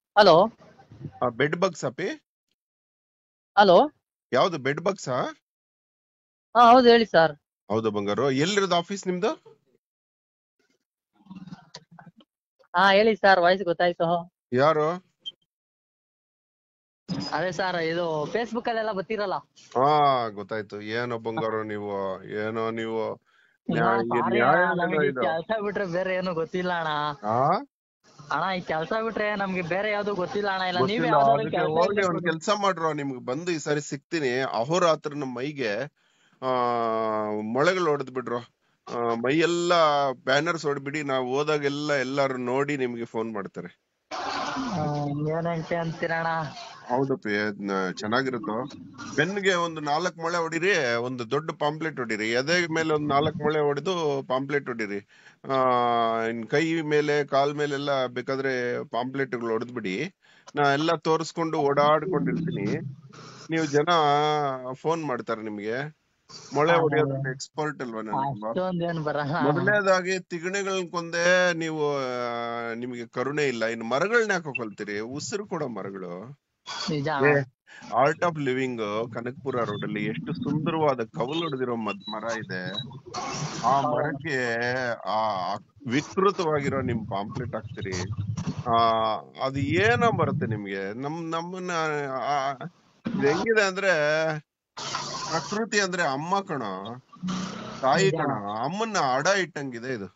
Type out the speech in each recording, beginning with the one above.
Hello bed bugs ಅಪ್ಪಿ hello ಯಾವ್ದು bed ಬಗ್ಸಾ ಹಾ ಹೌದು ಹೇಳಿ ಸರ್ ಹೌದು ಬಂಗಾರು ಎಲ್ಲಿರೋದು ಆಫೀಸ್ ನಿಮ್ದು ಹಾ ಹೇಳಿ ಸರ್ ವಾಯ್ಸ್ ಗೊತ್ತಾಯ್ತು ಯಾರು ಅದೇ ಸರ್ ಇದು ಫೇಸ್ಬುಕ್ ಅಲ್ಲೆಲ್ಲ ಬರ್ತಿರಲ್ಲ ಹಾ ಗೊತ್ತಾಯ್ತು ಏನೋ ಬಂಗಾರು ನೀವು ಏನೋ ನೀವು ಇಲ್ಲ, ನ್ಯಾಯ- ಈ sorry ನ್ಯಾಯ ಅಣ್ಣ, ಏನೋ ನಮಗೆ ಇದು ಕೆಲಸ ಬಿಟ್ರೆ ಬೇರೆ ಏನು ಗೊತ್ತಿಲ್ಲ ಅಣ್ಣ ಆ? ಅಣ್ಣ ಈ ಕೆಲಸ ಬಿಟ್ರೆ ನಮ್ಗೆ ಬೇರೆ ಯಾವ್ದು ಗೊತ್ತಿಲ್ಲ ಅಣ್ಣ ಇಲ್ಲ ನೀವೇ ಗೊತ್ತಿಲ್ಲ ಯಾವ್ದಾದ್ರು ಅದಕ್ಕೆ ಕೆಲಸ ಹೋಗ್ಲಿ ಒಂದ್ ಕೆಲ್ಸ ಮಾಡ್ರು ನಿಮ್ಗೆ ಬಂದು ಈ ಸಾರಿ ಸಿಗ್ತೀನಿ ಅಹೋರಾತ್ರ ನಮ್ಮ ಮೈಗೆ ಆ ಮೊಳೆಗಳು ಹೊಡೆದ್ ಬಿಡ್ರು ಆ, ಮೈಯೆಲ್ಲ ಬ್ಯಾನರ್ಸ್ ಹೊಡ್ಬಿಡಿ ನಾವು ಹೋದಾಗೆಲ್ಲ ಎಲ್ಲಾರು ನೋಡಿ ನಿಮ್ಗೆ ಫೋನ್ ಮಾಡ್ತಾರೆ ಏನಂತೆ ಅಂತೀರಣ್ಣ ಹೌದಪ್ಪಿ ಅದ್ನ ಚೆನ್ನಾಗಿರುತ್ತೋ ಬೆನ್ನಿಗೆ ಒಂದು ನಾಲ್ಕ್ ಮೊಳೆ ಹೊಡಿರಿ ಒಂದು ದೊಡ್ಡ ಪಾಂಪ್ಲೆಟ್ ಹೊಡಿರಿ ಎದೆ ಮೇಲೆ ಒಂದ್ ನಾಲ್ಕ್ ಮೊಳೆ ಹೊಡೆದು ಪಾಂಪ್ಲೆಟ್ ಹೊಡಿರಿ ಆ ಇನ್ ಕೈ ಮೇಲೆ ಕಾಲ್ ಮೇಲೆಲ್ಲ ಬೇಕಾದ್ರೆ ಪಾಂಪ್ಲೆಟ್ಗಳು ಹೊಡೆದ್ಬಿಡಿ ನಾ ಎಲ್ಲ ತೋರಿಸ್ಕೊಂಡು ಓಡಾಡ್ಕೊಂಡಿರ್ತೀನಿ ನೀವು ಜನ ಫೋನ್ ಮಾಡ್ತಾರೆ ನಿಮ್ಗೆ ಮೊಳೆ ಹೊಡಿಯೋದ್ರಲ್ಲಿ ಎಕ್ಸ್ಪರ್ಟ್ ಅಲ್ವಾ ನಾನು ಅಷ್ಟೊಂದೇನ್ ಬರಲ್ಲ ಮೊದಲನೇದಾಗಿ ತಿಗಣೆಗಳನ್ನ ಕೊಂದೆ ನೀವು ಆ, ನಿಮ್ಗೆ ಕರುಣೆ ಇಲ್ಲ ಇನ್ನು ಮರಗಳನ್ನ ಯಾಕೆ ಕೊಲ್ತೀರಿ ಉಸಿರು ಕೊಡೋ ಮರಗಳು ನಿಜ ಅಣ್ಣ. Art of living Kanakapura road ಅಲ್ಲಿ ಎಷ್ಟು ಸುಂದರವಾದ ಕವಲು ಹೊಡೆದಿರೋ ಮದ್ ಮರ ಇದೆ ಆ ಮರಕ್ಕೆ ಆ ವಿಕೃತವಾಗಿರೋ ನಿಮ್ ಪಾಂಪ್ಲೆಟ್ ಹಾಕ್ತಿರಿ ಆ ಅದು ಏನೋ ಬರುತ್ತೆ ನಿಮ್ಗೆ ನಮ್ ನಮ್ಮನ್ನ ಆ, ಇದು ಹೆಂಗಿದೆ ಅಂದ್ರೆ ಪ್ರಕೃತಿ ಅಂದ್ರೆ ಅಮ್ಮ ಕಣ ತಾಯಿ ಕಣ ಅಮ್ಮನ್ನ ಅಡ ಇಟ್ಟಂಗಿದೆ ಇದು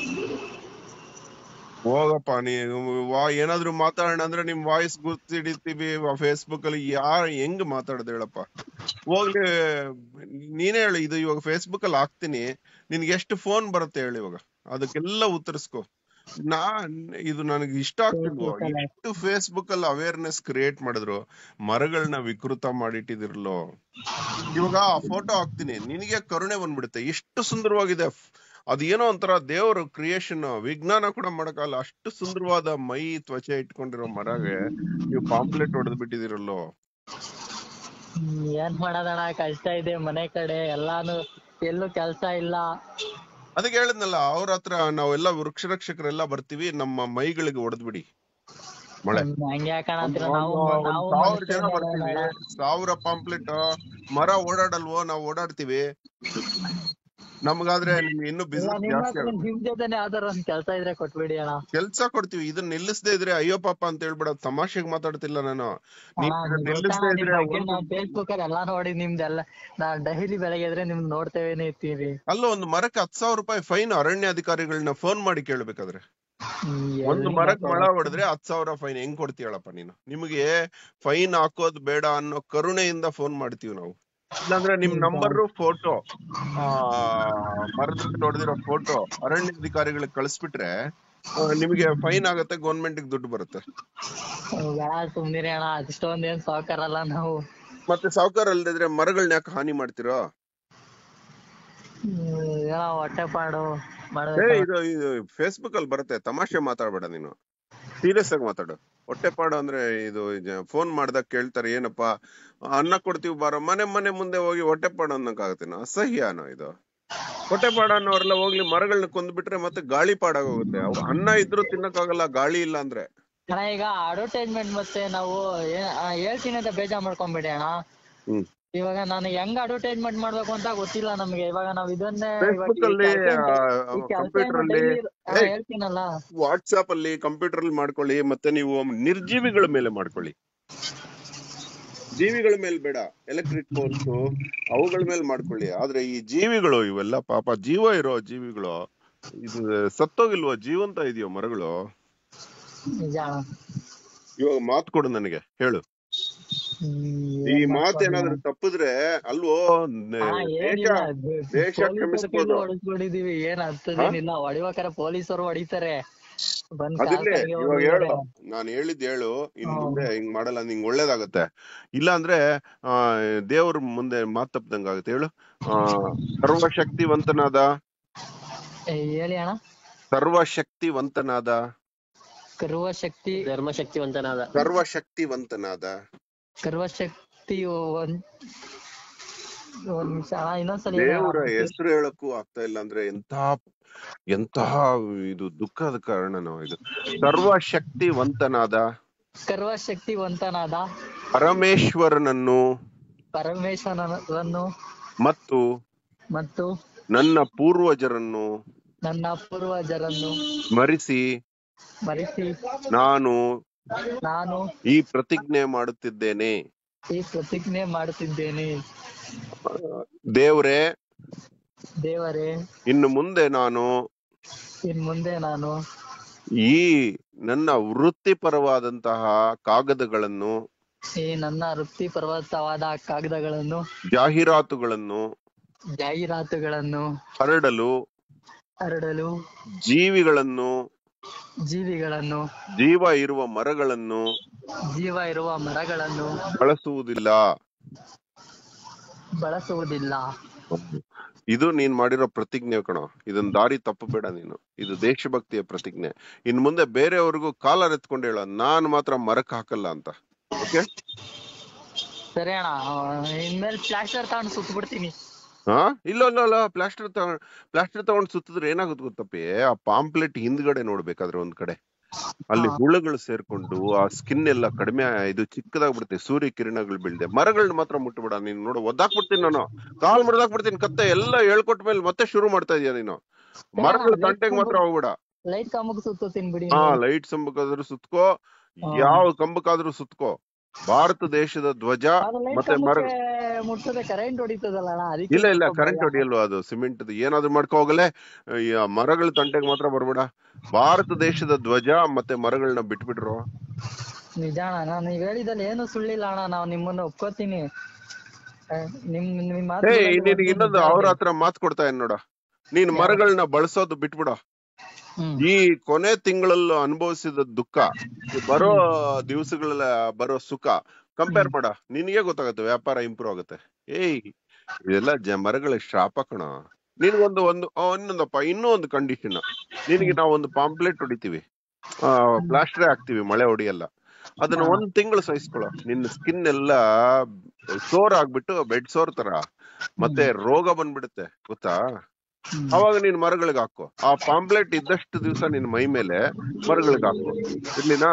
ಹೋಗಪ್ಪ ನೀವು ವಾ ಏನಾದ್ರು ಮಾತಾಡೋಣ ಅಂದ್ರೆ ನಿಮ್ ವಾಯ್ಸ್ ಗುರ್ತಿಡಿತೀವಿ ಫೇಸ್ಬುಕ್ ಅಲ್ಲಿ ಯಾರ್ ಹೆಂಗ್ ಮಾತಾಡ್ದೆ ಹೇಳಪ್ಪ ಹೋಗ್ಲಿ ನೀನೇ ಹೇಳು ಇದು ಇವಾಗ ಫೇಸ್ಬುಕ್ ಅಲ್ಲಿ ಹಾಕ್ತೀನಿ ನಿನ್ಗೆ ಎಷ್ಟು ಫೋನ್ ಬರುತ್ತೆ ಹೇಳಿ ಇವಾಗ ಅದಕ್ಕೆಲ್ಲ ಉತ್ತರಿಸ್ಕೊ ನಾ ಇದು ನನಗೆ ಇಷ್ಟ ಆಗ್ತಿಲ್ವೋ Facebook ಅಲ್ಲಿ. ಎಷ್ಟು ಫೇಸ್ಬುಕ್ ಅಲ್ಲಿ ಅವೇರ್ನೆಸ್ ಕ್ರಿಯೇಟ್ ಮಾಡಿದ್ರು ಮರಗಳನ್ನ ವಿಕೃತ ಮಾಡಿಟ್ಟಿದಿರ್ಲೋ ಇವಾಗ ಆ ಫೋಟೋ ಹಾಕ್ತೀನಿ ನಿನಗೆ ಕರುಣೆ ಬಂದ್ಬಿಡುತ್ತೆ ಎಷ್ಟು ಸುಂದರವಾಗಿದೆ ಅದೇನೋ ಒಂಥರ ದೇವರು ಕ್ರಿಯೇಷನ್ ವಿಜ್ಞಾನ ಕೂಡ ಮಾಡಕ್ಕಾಗಲ್ಲ ಅಷ್ಟು ಸುಂದರವಾದ ಮೈ ತ್ವಚೆ ಇಟ್ಕೊಂಡಿರೋ ಮರಗೆ ನೀವು ಪಾಂಪ್ಲೆಟ್ ಹೊಡೆದ್ ಬಿಟ್ಟಿದಿರಲ್ಲೋ ಹ್ಮ್, ಏನ್ ಮಾಡೋದಣ್ಣ ಕಷ್ಟ ಇದೆ ಮನೆ ಕಡೆ ಎಲ್ಲಾನು ಎಲ್ಲೂ ಕೆಲ್ಸ ಇಲ್ಲ ಅದಕ್ಕೆ ಹೇಳಿದ್ನಲ್ಲ ಅವ್ರ ಹತ್ರ ನಾವೆಲ್ಲ ವೃಕ್ಷ ರಕ್ಷಕರೆಲ್ಲ ಬರ್ತೀವಿ ನಮ್ಮ ಮೈಗಳಿಗೆ ಹೊಡೆದ್ಬಿಡಿ ಮಳೆ ಹ್ಮ್, ಹಂಗೆ ಯಾಕಣ ಒಂದು ಅಂತೀರ ನಾವು ಒಂದು ನಾವು ಸಾವಿರ ಜನ ಮನುಷ್ಯರೇ ಬರ್ತೀವಿ ಅಣ್ಣ. ಸಾವಿರ ಪಾಂಪ್ಲೆಟ್ ಮರ ಓಡಾಡಲ್ವೋ ನಾವು ಓಡಾಡ್ತೀವಿ ನಮ್ಗಾದ್ರೆ ನಿಮ್ಗೆ ಇನ್ನೂ ಇಲ್ಲ, ಬಿಸ್ನೆಸ್ ನಿಮ್ಮ ಜಾಸ್ತಿ ಹತ್ರ ಆಗುತ್ತೆ ನಿಮ್ ಜೊತೆನೆ ಯಾವ್ದಾರ ಒಂದ್ ಕೆಲ್ಸ ಇದ್ರೆ ಕೊಟ್ಬಿಡಿ ಅಣ್ಣ ಕೆಲ್ಸ ಕೊಡ್ತೀವಿ ಇದನ್ನ ನಿಲ್ಲಿಸದೇ ಇದ್ರೆ ಅಯ್ಯೋ ಪಾಪ ಅಂತ ಹೇಳ್ಬೇಡ ತಮಾಷೆಗೆ ಮಾತಾಡ್ತಿಲ್ಲ ನಾನು ನೀವ್ ಅಣ್ಣ, ಇದನ್ನ ನಿಮ್ಗ್ ಗೊತ್ತಾ ನಿಲ್ಲಿಸದೇ ನಿಮ್ ಇದ್ರೆ ಬಗ್ಗೆ ಒಂದು ನಾವ್ ಫೇಸ್ಬುಕ್ ಅಲ್ಲಿ ಎಲ್ಲಾ ನೋಡಿ ನಿಮ್ದೆಲ್ಲ ನಾವ್ ಡೈಲಿ ಬೆಳಗ್ಗೆ ಎದ್ರೆ ನಿಮ್ದ್ ನೋಡ್ತೇವೇನೆ ಇರ್ತೀವಿ ಅಲ್ಲ ಒಂದು ಮರಕ್ಕೆ ಹತ್ತು ಸಾವಿರ ರೂಪಾಯಿ ಫೈನ್ ಅರಣ್ಯ ಅಧಿಕಾರಿಗಳನ್ನ ಫೋನ್ ಮಾಡಿ ಕೇಳ್ಬೇಕಾದ್ರೆ ಹ್ಮ್, ಒಂದು ಎಲ್ಲಿ ಮರಕ್ ಮಳ ಮಾತಾಡೋದು? ಹೊಡೆದ್ರೆ ಹತ್ ಸಾವಿರ ಫೈನ್ ಹೆಂಗ್ ಕೊಡ್ತೀಯಳಪ್ಪ ನೀನು ನಿಮಗೆ ಫೈನ್ ಹಾಕೋದ್ ಬೇಡ ಅನ್ನೋ ಕರುಣೆಯಿಂದ ಫೋನ್ ಮಾಡ್ತೀವಿ ನಾವು ಇಲ್ಲಾಂದ್ರೆ ನಿಮ್ ನಂಬರ್ ಫೋಟೋ ಆ ಮರದಲ್ಲಿ ಹೊಡೆದಿರೋ ಫೋಟೋ ಅರಣ್ಯಾಧಿಕಾರಿಗಳಿಗೆ ಕಳಿಸ್ಬಿಟ್ರೆ ಆ, ನಿಮಗೆ ಫೈನ್ ಆಗತ್ತೆ ಗೌರ್ಮೆಂಟ್ ದುಡ್ಡು ಬರುತ್ತೆ ಬೇಡ ಸುಮ್ನಿರಿ ಅಣ್ಣ ಅಷ್ಟೊಂದ್ ಏನ್ ಸಾವುಕಾರಲ್ಲ ನಾವು ಮತ್ತೆ ಸಾವುಕಾರ ಅಲ್ದಿದ್ರೆ ಮರಗಳನ್ನ ಯಾಕೆ ಹಾನಿ ಮಾಡ್ತೀರೋ ಹ್ಮ್, ಏನೋ ಹೊಟ್ಟೆ ಪಾಡು ಏ ಮಾಡ್ಬೇಕು ಇದು ಇದು ಫೇಸ್ಬುಕ್ ಅಲ್ಲಿ ಬರುತ್ತೆ ತಮಾಷೆ ಮಾತಾಡ್ಬೇಡ ನೀನು ಸೀರಿಯಸ್ ಆಗಿ ಮಾತಾಡು ಹೊಟ್ಟೆಪಾಡು ಅಂದ್ರೆ ಇದು ಫೋನ್ ಮಾಡ್ದಾಗ ಕೇಳ್ತಾರೆ ಏನಪ್ಪಾ ಅನ್ನ ಕೊಡ್ತೀವಿ ಬಾರೋ ಮನೆ ಮನೆ ಮುಂದೆ ಹೋಗಿ ಹೊಟ್ಟೆಪಾಡು ಅನ್ನಕ್ಕಾಗತ್ತೇನೋ ಅಸಹ್ಯನೋ ಇದು ಹೊಟ್ಟೆಪಾಡು ಅನ್ನೋರೆಲ್ಲ ಹೋಗ್ಲಿ ಮರಗಳನ್ನ ಕೊಂದ್ಬಿಟ್ರೆ ಮತ್ತೆ ಗಾಳಿ ಪಾಡಾಗೋಗುತ್ತೆ ಅವು ಅನ್ನ ಇದ್ರೂ ತಿನ್ನಕ್ಕಾಗಲ್ಲ ಗಾಳಿ ಇಲ್ಲ ಅಂದ್ರೆ ಅಣ್ಣ ಈಗ ಅಡ್ವರ್ಟೈಸ್ಮೆಂಟ್ ಮತ್ತೆ ನಾವು ಏನ್- ಆ, ಹೇಳ್ತೀನಿ ಅಂತ ಬೇಜಾರ್ ಮಾಡ್ಕೊಂಬೇಡಿ ಅಣ್ಣ ಹ್ಮ್ ಇವಾಗ ನಾನು ಹೆಂಗ್ ಅಡ್ವರ್ಟೈಸ್ಮೆಂಟ್ ಮಾಡ್ಬೇಕು ಅಂತ ಗೊತ್ತಿಲ್ಲ ನಮ್ಗೆ ಇವಾಗ ನಾವ್ ಇದನ್ನೇ ಇವಾಗ ಫೇಸ್ಬುಕ್ ಈ ಅಲ್ಲಿ ಕೆಲ್ಸ ಈ ಕೆಲ್ಸ ಕಂಪ್ಯೂಟರ್ ಏನು ಅಲ್ಲಿ daily ಆ, ಏಯ್. ಹೇಳ್ತೀನಲ್ಲ ವಾಟ್ಸ್ಆಪ್ ಅಲ್ಲಿ ಕಂಪ್ಯೂಟರ್ ಅಲ್ಲಿ ಮಾಡ್ಕೊಳ್ಳಿ ಮತ್ತೆ ನೀವು ನಿರ್ಜೀವಿಗಳ ಮೇಲೆ ಮಾಡ್ಕೊಳ್ಳಿ ಜೀವಿಗಳ ಮೇಲೆ ಬೇಡ ಎಲೆಕ್ಟ್ರಿಕ್ ಪೋಲ್ಸ್ ಅವುಗಳ ಮೇಲೆ ಮಾಡ್ಕೊಳ್ಳಿ ಆದ್ರೆ ಈ ಜೀವಿಗಳು ಇವೆಲ್ಲ ಪಾಪ ಜೀವ ಇರೋ ಜೀವಿಗಳು ಇದು ಸತ್ತೋಗಿಲ್ವೋ ಜೀವಂತ ಇದೆಯೋ ಮರಗಳು ನಿಜ ಅಣ್ಣ. ಇವಾಗ ಮಾತು ಕೊಡು ನನಗೆ ಹೇಳು ಹ್ಮ್, ಈ ಏನ್ ಮಾತು ಮಾಡ್ಕೊಳ್ಳಿ ಏನಾದ್ರು ತಪ್ಪಿದ್ರೆ ಅಲ್ವೋ ನೆ- ಅಣ್ಣ, ದೇಶ ಏನಿಲ್ಲ ದೇಶ ಪೊಲೀಸರ ಕ್ಷಮಿಸ್ಬೋದು ಕೈಲೂ ಹೊಡೆಸ್ಕೊಂಡಿದೀವಿ ಏನ್ ಅಂತದೇನಿಲ್ಲ ಹೊಡಿಬೇಕಾರೆ ಪೊಲೀಸರು ಹೊಡಿತಾರೆ ಬಂದ್ ಕಾಲ್ ಅದಿರ್ಲಿ ಕೆಳಗೆ ಇವಾಗ ಹೇಳು ಹೊಡಿತಾರೆ. ನಾನು ಹೇಳಿದ್ ಹೇಳು ಇನ್ ಹ್ಮ್. ಮುಂದೆ ಹಿಂಗ್ ಮಾಡಲ್ಲ ನಿಂಗ್ ಒಳ್ಳೇದಾಗತ್ತೆ ಇಲ್ಲ ಅಂದ್ರೆ ಆ ದೇವ್ರ ಮುಂದೆ ಮಾತ್ ತಪ್ಪದಂಗ ಆಗುತ್ತೆ ಹೇಳು ಆ ಸರ್ವಶಕ್ತಿವಂತನಾದ ಏ, ಹೇಳಿ ಅಣ್ಣ ಸರ್ವಶಕ್ತಿವಂತನಾದ ಕರುವ ಶಕ್ತಿ ಧರ್ಮಶಕ್ತಿವಂತನಾದ ಸರ್ವಶಕ್ತಿವಂತನಾದ ಸರ್ವಶಕ್ತಿ ಒಂದ್ ಒಂದ್ ನಿಮಿಷ ಅಣ್ಣ ಇನ್ನೊಂದ್ಸಲ ಹೇಳಿ ಅಣ್ಣ. ದೇವರ ಹೆಸರು ಹೇಳಕ್ಕೂ ಆಗ್ತಾ ಇಲ್ಲ ಅಂದ್ರೆ ಎಂತಹ ಎಂತಹ ಇದು ದುಃಖದ ಕಾರಣನೋ ಇದು ಸರ್ವಶಕ್ತಿವಂತನಾದ ಸರ್ವಶಕ್ತಿವಂತನಾದ ಪರಮೇಶ್ವರನನ್ನು ಪರಮೇಶ್ವರನನ್ನು ಮತ್ತು ಮತ್ತು ನನ್ನ ಪೂರ್ವಜರನ್ನು ನನ್ನ ಪೂರ್ವಜರನ್ನು ಸ್ಮರಿಸಿ ಮರೆಸಿ ನಾನು ನಾನು ಈ ಪ್ರತಿಜ್ಞೆ ಮಾಡುತ್ತಿದ್ದೇನೆ ಈ ಪ್ರತಿಜ್ಞೆ ಮಾಡುತ್ತಿದ್ದೇನೆ ದೇವ್ರೇ ದೇವರೇ ಇನ್ನು ಮುಂದೆ ನಾನು ಇನ್ ಮುಂದೆ ನಾನು ಈ ನನ್ನ ವೃತ್ತಿಪರವಾದಂತಹ ಕಾಗದಗಳನ್ನು ಈ ನನ್ನ ವೃತ್ತಿಪರವಾದ ಕಾಗದಗಳನ್ನು ಜಾಹೀರಾತುಗಳನ್ನು ಜಾಹೀರಾತುಗಳನ್ನು ಹರಡಲು ಹರಡಲು ಜೀವಿಗಳನ್ನು ಜೀವಿಗಳನ್ನು ಜೀವ ಇರುವ ಮರಗಳನ್ನು ಜೀವ ಇರುವ ಮರಗಳನ್ನು ಬಳಸುವುದಿಲ್ಲ ಬಳಸುವುದಿಲ್ಲ ಇದು ನೀನ್ ಮಾಡಿರೋ ಪ್ರತಿಜ್ಞೆ ಕಣೋ ಇದನ್ ದಾರಿ ತಪ್ಪಬೇಡ ನೀನು ಇದು ದೇಶಭಕ್ತಿಯ ಪ್ರತಿಜ್ಞೆ ಇನ್ ಮುಂದೆ ಬೇರೆಯವ್ರಿಗೂ ಕಾಲರ್ ಎತ್ಕೊಂಡು ಹೇಳ ನಾನ್ ಮಾತ್ರ ಮರಕ್ ಹಾಕಲ್ಲ ಅಂತ ಓಕೆ ಸರಿ ಅಣ್ಣ ಇನ್ಮೇಲೆ ಪ್ಲಾಸ್ಟರ್ ತಗೊಂಡು ಸುತ್ತ ಬಿಡ್ತೀನಿ ಹಾ ಇಲ್ಲ ಇಲ್ಲ ಇಲ್ಲ ಪ್ಲಾಸ್ಟರ್ ತಗೊಂಡ್ ಪ್ಲಾಸ್ಟರ್ ತಗೊಂಡ್ ಸುತ್ತಿದ್ರೆ ಏನಾಗುತ್ತೆ ಗೊತ್ತಪ್ಪಿ ಆ ಪಾಂಪ್ಲೆಟ್ ಹಿಂದ್ಗಡೆ ನೋಡ್ಬೇಕಾದ್ರೆ ಒಂದ್ ಕಡೆ ಅಲ್ಲಿ ಹಾ. ಹುಳುಗಳು ಸೇರ್ಕೊಂಡು ಆ ಸ್ಕಿನ್ ಎಲ್ಲ ಕಡಿಮೆ ಇದು ಚಿಕ್ಕದಾಗ್ಬಿಡುತ್ತೆ ಸೂರ್ಯ ಕಿರಣಗಳು ಬೀಳ್ದೆ ಮರಗಳನ್ನ ಮಾತ್ರ ಮುಟ್ಬಿಡ ನೀನ್ ನೋಡು ಒದ್ದಾಕ್ಬಿಡ್ತೀನಿ ನಾನು ಕಾಲ್ ಮುರಿದಾಕ್ಬಿಡ್ತೀನಿ ಕತ್ತೆ ಎಲ್ಲ ಹೇಳ್ಕೊಟ್ ಮೇಲೆ ಮತ್ತೆ ಶುರು ಮಾಡ್ತಾ ಇದೀಯ ನೀನು ಮರಗಳ ತಂಟೆಗ್ ಮಾತ್ರ ಹೋಗ್ಬೇಡ ಲೈಟ್ ಕಂಬಕ್ಕೆ ಸುತ್ತೀನಿ ಬಿಡಿ ಹಾ ಲೈಟ್ ಸಂಬಕ್ಕಾದ್ರೂ ಸುತ್ಕೋ ಹಾ. ಯಾವ ಕಂಬಕ್ಕಾದ್ರೂ ಸುತ್ಕೋ ಭಾರತ ದೇಶದ ಧ್ವಜ ಅದು ಲೈಟ್ ಮತ್ತೆ ಮರ ಕಂಬಕ್ಕೆ ಮುಟ್ಸದೆ ಕರೆಂಟ್ ಹೊಡಿತದಲ್ಲ ಅಣ್ಣ ಅದಕ್ಕೆ ಇಲ್ಲ ಇಲ್ಲ ಸ್ವಲ್ಪ ಕರೆಂಟ್ ಭಯ. ಹೊಡಿಯಲ್ವಾ ಅದು ಸಿಮೆಂಟ್ ಏನಾದ್ರು ಮಾಡ್ಕೊ ಹೋಗಲೆ ಈ ಮರಗಳ ತಂಟೆಗೆ ಮಾತ್ರ ಬರ್ಬೇಡ ಭಾರತ ದೇಶದ ಧ್ವಜ ಮತ್ತೆ ಮರಗಳನ್ನ ಬಿಟ್ಬಿಟ್ರು ನಿಜ ಅಣ್ಣ ನಾನು ನೀವ್ ಹೇಳಿದಲ್ಲಿ ಏನು ಸುಳ್ಳಿಲ್ಲ ಅಣ್ಣ ನಾವು ನಿಮ್ಮನ್ನ ಒಪ್ಕೋತೀನಿ ಆ, ನಿಮ್ ನಿಮ್ ಏ ಮಾತುಗಳಲ್ಲಿ ನಿನಗೆ ಒಂದು ಇನ್ನೊಂದು ನಿಜ ಅವ್ರ ಇದೆ. ಹತ್ರ ಮಾತ್ ಕೊಡ್ತಾ ಇನ್ ನೋಡ ನೀನ್ ಮರಗಳನ್ನ ಬಳಸೋದು ಬಿಟ್ಬಿಡ ಹ್ಮ್. ಈ ಕೊನೆ ತಿಂಗಳಲ್ಲೂ ಅನುಭವಿಸಿದ ದುಃಖ ಈ ಬರೋ ದಿವಸಗಳ ಬರೋ ಸುಖ ಕಂಪೇರ್ ಮಾಡ ನಿನಗೆ ಗೊತ್ತಾಗುತ್ತೆ ವ್ಯಾಪಾರ ಇಂಪ್ರೂವ್ ಆಗುತ್ತೆ ಏಯ್ ಇದೆಲ್ಲ ಜ ಮರಗಳ ಶಾಪ ಕಣ ನಿನ್ಗೊಂದು ಒಂದು ಆ, ಇನ್ನೊಂದಪ್ಪ ಇನ್ನೂ ಒಂದು ಕಂಡೀಷನ್ ನಿನಗೆ ನಾವು ಒಂದು ಪಾಂಪ್ಲೆಟ್ ಹೊಡಿತೀವಿ ಆ ಪ್ಲಾಸ್ಟರ್ ಹಾಕ್ತಿವಿ ಮಳೆ ಹೊಡಿಯಲ್ಲ ಅದನ್ನ ಹಾ. ಒಂದ್ ತಿಂಗಳು ಸಹಿಸ್ಕೊಳ್ಳೋ ನಿನ್ನ ಸ್ಕಿನ್ ಎಲ್ಲ ಸೋರ್ ಆಗ್ಬಿಟ್ಟು ಬೆಡ್ ಸೋರ್ ತರ ಮತ್ತೆ ರೋಗ ಬಂದ್ಬಿಡುತ್ತೆ ಗೊತ್ತಾ ಹ್ಮ್. ಅವಾಗ ನೀನ್ ಮರಗಳಿಗೆ ಹಾಕೋ ಆ ಪಾಂಪ್ಲೆಟ್ ಇದ್ದಷ್ಟು ದಿವಸ ನಿನ್ ಮೈ ಮೇಲೆ ಮರಗಳಿಗೆ ಹಾಕೋ ಇರ್ಲಿನಾ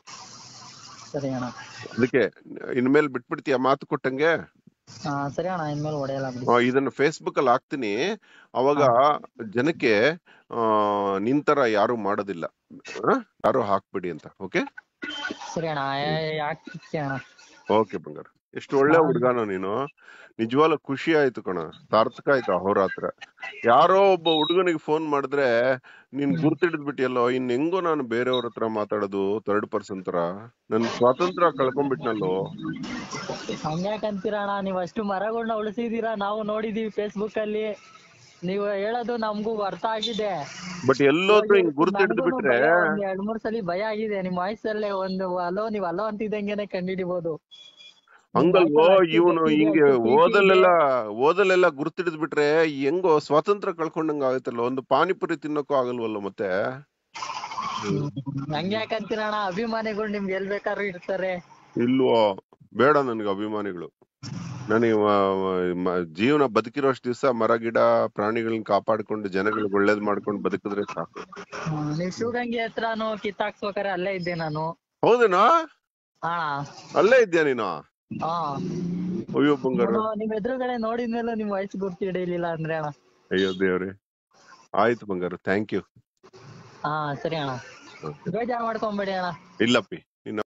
ಸರಿ ಅಣ್ಣ ಅದಕ್ಕೆ ಇನ್ಮೇಲೆ ಬಿಟ್ಬಿಡ್ತೀಯ ಮಾತು ಕೊಟ್ಟಂಗೆ ಹಾ ಸರಿ ಅಣ್ಣ ಇನ್ಮೇಲೆ ಹೊಡೆಯಲ್ಲ ಬಿಡಿ ಆ, ಇದನ್ನ ಫೇಸ್ಬುಕ್ ಅಲ್ಲಿ ಹಾಕ್ತೀನಿ ಅವಾಗ ಜನಕ್ಕೆ ಆ ನಿಂತರ ಯಾರು ಮಾಡೋದಿಲ್ಲ ಆ? ಯಾರು ಹಾಕ್ಬಿಡಿ ಅಂತ ಓಕೆ ಸರಿ ಅಣ್ಣ ಯಾಕೆ ಅಣ್ಣ ಓಕೆ ಬಂಗಾರ ಎಷ್ಟು ಒಳ್ಳೆ ಹುಡ್ಗಾನ ನೀನು ನಿಜವಾಗ್ಲೂ ಖುಷಿ ಆಯ್ತು ಕಣ ಸಾರ್ಥಕ ಆಯ್ತು ಅಹೋರಾತ್ರ ಯಾರೋ ಒಬ್ಬ ಹುಡುಗನಿಗೆ ಫೋನ್ ಮಾಡಿದ್ರೆ ನೀನ್ ಗುರ್ತಿಡಿದ್ ಬಿಟ್ಟಿಯಲ್ಲೋ ಇನ್ ಹೆಂಗೋ ನಾನು ಬೇರೆಯವ್ರ ಹತ್ರ ಮಾತಾಡೋದು ಥರ್ಡ್ ಪರ್ಸನ್ ತರ ನನ್ ಸ್ವಾತಂತ್ರ್ಯ ಕಳ್ಕೊಂಡ್ಬಿಟ್ನಲ್ಲೋ ಹಂಗ್ಯಾಕಂತೀರ ಅಣ್ಣ ನೀವ್ ಅಷ್ಟು ಮರಗಳನ್ನ ಉಳಿಸಿದೀರಾ ನಾವು ನೋಡಿದೀವಿ ಫೇಸ್ಬುಕ್ ಅಲ್ಲಿ ನೀವು ಹೇಳೋದು ನಮ್ಗೂ ಅರ್ಥ ಆಗಿದೆ ಬಟ್ ಎಲ್ಲೋದ್ರೂ ಹಿಂಗ್ ಗುರ್ತಿಡಿದ್ ನನ್ಗೂನು ಬಿಟ್ರೆ ಭಯ ಒಂದ್ ಎರಡ್ ಮೂರ್ ಸಲ ಭಯ ಆಗಿದೆ ನಿಮ್ ವಾಯ್ಸಲ್ಲೇ ಒಂದು ಅಲೋ ನೀವ್ ಅಲೋ ಅಂತಿದ್ದಂಗೆನೆ ಕಂಡಿಡಿಬೋದು ಹಂಗಲ್ವೋ ಇವನು ಹಿಂಗೆ ಓದಲೆಲ್ಲ ಹಂಗ್ಯಾಕಂತೀರ ಓದಲೆಲ್ಲ ಗುರ್ತಿಡಿದ್ ಬಿಟ್ರೆ ಹೆಂಗೋ ಸ್ವಾತಂತ್ರ್ಯ ಕಳ್ಕೊಂಡಂಗ ಆಗತ್ತಲ್ಲ ಒಂದು ಪಾನಿಪುರಿ ತಿನ್ನಕ್ಕೂ ಆಗಲ್ವಲ್ಲ ಮತ್ತೆ ಅಣ್ಣ ಅಭಿಮಾನಿಗಳು ನಿಮ್ಗೆ ಎಲ್ ಬೇಕಾದ್ರೂ ಇರ್ತಾರೆ ಇಲ್ವೋ ಬೇಡ ನನ್ಗೆ ಅಭಿಮಾನಿಗಳು ನನಗೆ ಮ- ಮ- ಜೀವನ ಬದುಕಿರೋಷ್ಟು ದಿವಸ ಮರ ಗಿಡ ಪ್ರಾಣಿಗಳನ್ನ ಕಾಪಾಡ್ಕೊಂಡು ಜನಗಳಿಗೆ ಒಳ್ಳೇದ್ ಮಾಡ್ಕೊಂಡು ಬದುಕಿದ್ರೆ ಸಾಕು ಹ್ಮ್, ನೀವ್ ಶಿವಗಂಗೆ ಹತ್ರನು ಕಿತ್ತಾಕ್ಸ್ಬೇಕಾರೆ ಅಲ್ಲೇ ಇದ್ದೆ ನಾನು ಹೌದೇನಾ ಅಣ್ಣ ಅಲ್ಲೇ ಇದ್ಯಾ ನೀನು ಹಾ ಅಯ್ಯೋ ಬಂಗಾರ ನಾನು ನಿಮ್ ಎದುರುಗಡೆ ನೋಡಿದ್ಮೇಲೆ ನಿಮ್ ವಯಸ್ಸು ಗುರ್ತು ಹಿಡಿಲಿಲ್ಲ ಅಂದ್ರೆ ಅಣ್ಣ ಅಯ್ಯೋ ದೇವ್ರೆ ಆಯ್ತು ಬಂಗಾರ ಥ್ಯಾಂಕ್ ಯು ಹಾ ಸರಿ ಅಣ್ಣ ಬೇಜಾರ್ ಮಾಡ್ಕೊಂಬೇಡಿ ಅಣ್ಣ ಇಲ್ಲಪ್ಪಿ